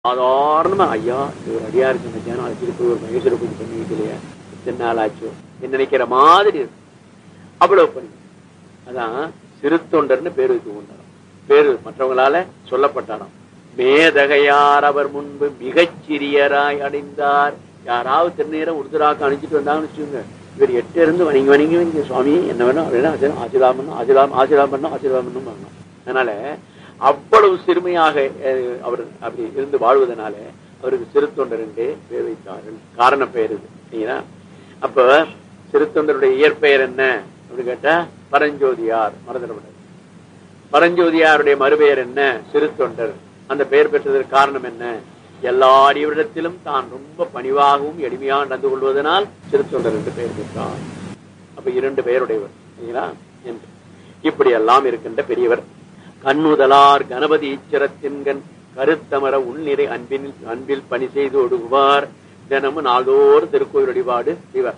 சாதாரணமா ஐயா இது ஒரு அடியா இருக்கு மத்தியானம் அழைச்சிட்டு போய் ஒரு மகேஸ்வர பூஜை பண்ணி வைக்கலையா எத்தனை நாள் ஆச்சோ என்ன நினைக்கிற மாதிரி இருக்கு அவ்வளவு பண்ணி அதான் சிறு தொண்டர்னு பேர் வைத்து கொண்டாராம் பேரு மற்றவங்களால சொல்லப்பட்டாராம் மேதகையார் அவர் முன்பு மிகச் சிறியராய் அடைந்தார் யாராவது திருநீரை உருதுராக்க அணிச்சிட்டு வந்தாங்கன்னு வச்சுக்கோங்க இவர் எட்டு இருந்து வணங்கி வணங்கி வணங்கி சுவாமி என்ன வேணும் அப்படின்னா ஆசீர்வாதம் பண்ணும் ஆசீர்வாதம் ஆசீர்வாதம் பண்ணும் ஆசீர்வாதம் பண்ணும் பண்ணணும் அதனால அவ்வளவு சிறுமையாக அஹ், அவர் அப்படி இருந்து வாழ்வதனால அவருக்கு சிறு தொண்டர் என்றே பேர் வைத்தார்கள் காரண பெயர் இது சரிங்களா அப்ப சிறு தொண்டருடைய இயற்பெயர் என்ன அப்படின்னு கேட்டா பரஞ்சோதியார் மறந்துடப்படாது பரஞ்சோதியாருடைய மறுபெயர் என்ன சிறு தொண்டர் அந்த பெயர் பெற்றதற்கு காரணம் என்ன எல்லா அடிவரிடத்திலும் தான் ரொம்ப பணிவாகவும் எளிமையாக நடந்து கொள்வதனால் சிறு தொண்டர் என்று பெயர் பெற்றார் அப்ப இரண்டு பெயருடையவர் சரிங்களா என்று இப்படி எல்லாம் இருக்கின்ற பெரியவர் கண்ணுதலார் கணபதி ஈச்சரத்தின்கண் கருத்தமர உள்நிறை அன்பின் அன்பில் பணி செய்து ஒடுகுவார் தினமும் நாள்தோறும் திருக்கோயில் வழிபாடு செய்வார்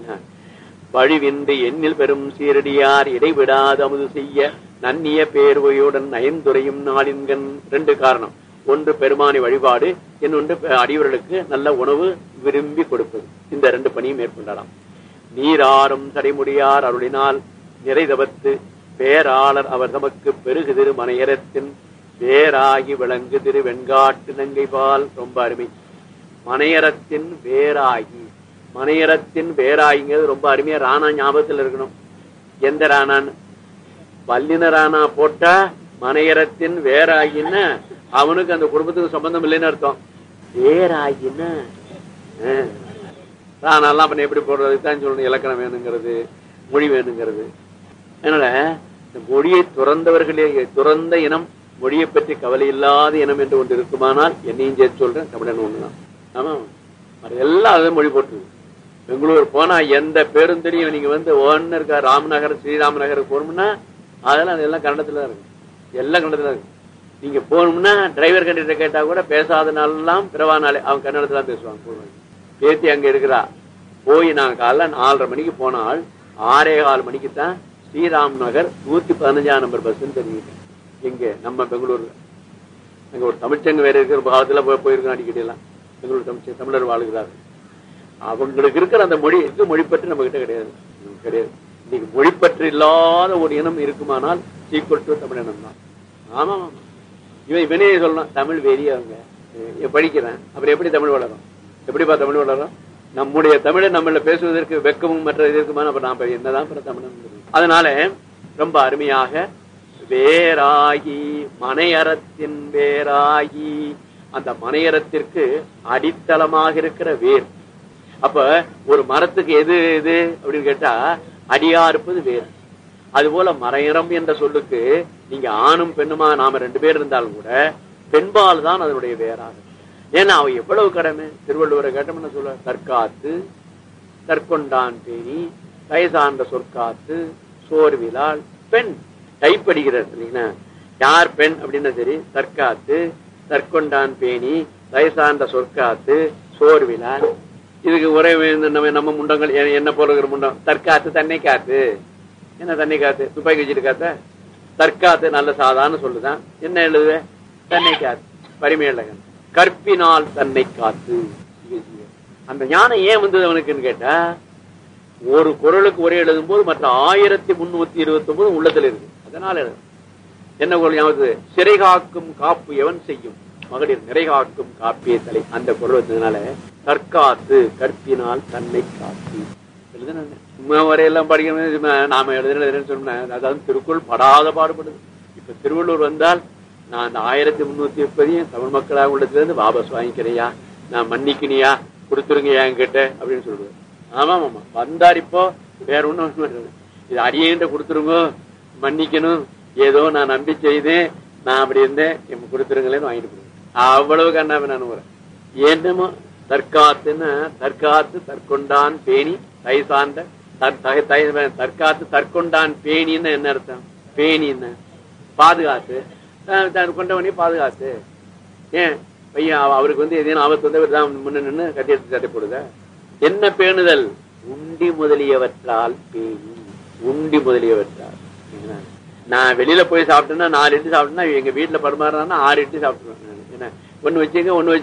வழிவின்றி எண்ணில் பெரும் சீரடியார் இடைவிடாது அமுது செய்ய நன்னிய பேர்வையுடன் நயந்துரையும் நாளின்கண் ரெண்டு காரணம் ஒன்று பெருமானி வழிபாடு இன்னொன்று அடியவர்களுக்கு நல்ல உணவு விரும்பி கொடுப்பது இந்த ரெண்டு பணியும் மேற்கொண்டாராம் நீராறும் தடைமுடியார் அருளினால் நிறைதவத்து பேராளர் அவர் தமக்கு பெருகு திரு மனையரத்தின் வேராகி விளங்கு திரு வெண்காட்டு நங்கை பால் ரொம்ப அருமை மனையரத்தின் வேராகி மனையரத்தின் வேராகிங்கிறது ரொம்ப அருமையா ராணா ஞாபகத்தில் இருக்கணும் எந்த ராணான்னு வல்லின ராணா போட்டா மனையரத்தின் வேராகின்னா அவனுக்கு அந்த குடும்பத்துக்கு சம்பந்தம் இல்லைன்னு அர்த்தம் வேராகின்னா ஆஹ். ராணாலாம் பண்ண எப்படி போடுறது தான் சொல்லணும் இலக்கணம் வேணுங்கிறது மொழி வேணுங்கிறது அதனால இந்த மொழியை துறந்தவர்களே துறந்த இனம் மொழியை பற்றி கவலை இல்லாத இனம் என்று ஒன்று இருக்குமானால் என்னையும் சேர்த்து சொல்றேன் தமிழன் ஒண்ணுதான் ஆமா அது எல்லாம் அதே மொழி போட்டுருது பெங்களூர் போனா எந்த பேரும் தெரியும் நீங்க வந்து ஒன்னு இருக்கா ராமநகர் ஸ்ரீராமநகர் போகணும்னா அதெல்லாம் அதெல்லாம் கன்னடத்துல தான் இருக்கு எல்லாம் கன்னடத்துல தான் இருக்கு நீங்க போகணும்னா டிரைவர் கண்டிட்ட கேட்டா கூட பேசாத நாளெல்லாம் பிறவா நாளே அவன் கன்னடத்துல தான் பேசுவாங்க போடுவாங்க பேத்தி அங்க இருக்கிறா போய் நான் காலைல நாலரை மணிக்கு போனால் ஆறே கால் மணிக்கு தான் ஸ்ரீராம் நகர் நூத்தி பதினஞ்சாம் நம்பர் பஸ்ன்னு தெரிஞ்சுக்கிட்டேன் எங்க நம்ம பெங்களூர்ல அங்க ஒரு தமிழ்ச்சங்க வேற இருக்கிற பாகத்துல போய் போயிருக்கோம் அடிக்கடி எல்லாம் பெங்களூர் தமிழ் தமிழர் வாழுகிறார்கள் அவங்களுக்கு இருக்கிற அந்த மொழி எங்க மொழி பற்றி நம்ம கிட்ட கிடையாது நமக்கு கிடையாது இன்னைக்கு மொழி பற்று இல்லாத ஒரு இனம் இருக்குமானால் சீக்குவல் டு தமிழ் இனம் தான் ஆமா ஆமா இவன் இவனே சொல்லலாம் தமிழ் வெறி அவங்க அஹ் படிக்கிறேன் அப்புறம் எப்படி தமிழ் வளரும் எப்படிப்பா தமிழ் வளரும் நம்முடைய தமிழை நம்மள பேசுவதற்கு வெக்கமும் மற்ற இது இருக்குமா அப்ப நான் இப்ப என்னதான் பிற தமிழன் அதனால ரொம்ப அருமையாக வேராகி மனையறத்தின் வேராகி அந்த மனையறத்திற்கு அடித்தளமாக இருக்கிற வேர் அப்ப ஒரு மரத்துக்கு எது எது அப்படின்னு கேட்டா அடியா இருப்பது வேர் அதுபோல மறையறம் என்ற சொல்லுக்கு நீங்க ஆணும் பெண்ணுமா நாம ரெண்டு பேர் இருந்தாலும் கூட பெண்பால் தான் அதனுடைய வேறாகும் ஏன்னா அவ எவ்வளவு கடமை திருவள்ளுவரை கேட்டோம்னு சொல்ல தற்காத்து தற்கொண்டான் பேணி தயசான்ற சொற்காத்து சோர்விலால் பெண் டைப் அடிக்கிறார் இல்லைங்களா யார் பெண் அப்படின்னா சரி தற்காத்து தற்கொண்டான் பேணி தயசான்ற சொற்காத்து சோர்விலால் இதுக்கு ஒரே இந்த நம்ம நம்ம முண்டங்கள் எ- என்ன போல இருக்கிற முண்டம் தற்காத்து தன்னை காத்து என்ன தண்ணி காத்து துப்பாக்கி வச்சுட்டு காத்த தற்காத்து நல்ல சாதாரண சொல்லுதான் என்ன எழுதுவே தன்னை காத்து பரிமையழகன் கற்பினால் தன்னை காத்து அந்த ஞானம் ஏன் வந்தது அவனுக்குன்னு கேட்டா ஒரு குரலுக்கு ஒரே எழுதும் போது மற்ற ஆயிரத்தி முன்னூத்தி இருபத்தி ஒன்பது உள்ளத்துல இருக்கு அதனால எழுதும். என்ன குரல் ஞாபகத்து சிறை காக்கும் காப்பு எவன் செய்யும் மகளிர் நிறை காக்கும் காப்பிய தலை அந்த குரல் வச்சதுனால தற்காத்து கற்பினால் தன்னை காத்து எழுதுனாங்க. சும்மா வரையெல்லாம் படிக்கணும் சும்மா நாம எழுதுன்னு சொன்ன அதாவது திருக்குறள் படாத பாடுபடுது இப்ப திருவள்ளூர் வந்தால் நான் அந்த ஆயிரத்தி முன்னூத்தி முப்பதையும் தமிழ் மக்களாக உள்ளதுலேருந்து வாபஸ் வாங்கிக்கிறியா நான் மன்னிக்கினியா கொடுத்துருங்க என்கிட்ட அப்படின்னு சொல்லுவேன் ஆமா ஆமா வந்தார் இப்போ வேற ஒண்ணும் இது அடியேன்ட்ட கொடுத்துருங்க மன்னிக்கணும் ஏதோ நான் நம்பி செய்தேன் நான் அப்படி இருந்தேன் என் கொடுத்துருங்களேன்னு வாங்கிட்டு போடுவேன் அவ்வளவு கண்ணாம நான் வரேன் என்னமோ தற்காத்துன்னா தற்காத்து தற்கொண்டான் பேணி தை சார்ந்த தற்- தை- தை- தற்காத்து தற்கொண்டான் பேணின்னு என்ன அர்த்தம் பேணி என்ன பாதுகாத்து த- தன் கொண்டவனே பாதுகாத்து ஏன் பையன் அவ- அவருக்கு வந்து எதையும் ஆபத்து வந்து இவர் தான் முன்ன நின்று கட்டி எடுத்து சட்டை போடுத என்ன பேணுதல் உண்டி முதலியவற்றால் பேணி உண்டி முதலியவற்றால் சரிங்களா? நான் வெளியில போய் சாப்பிட்டேன்னா நாலு இட்லி சாப்பிட்டேன்னா எங்க வீட்டுல பரிமாறினா ஆறு இட்லி சாப்பிட்டுருவேன் நான். என்ன ஒண்ணு வச்சுங்க ஒண்ணு வச்சு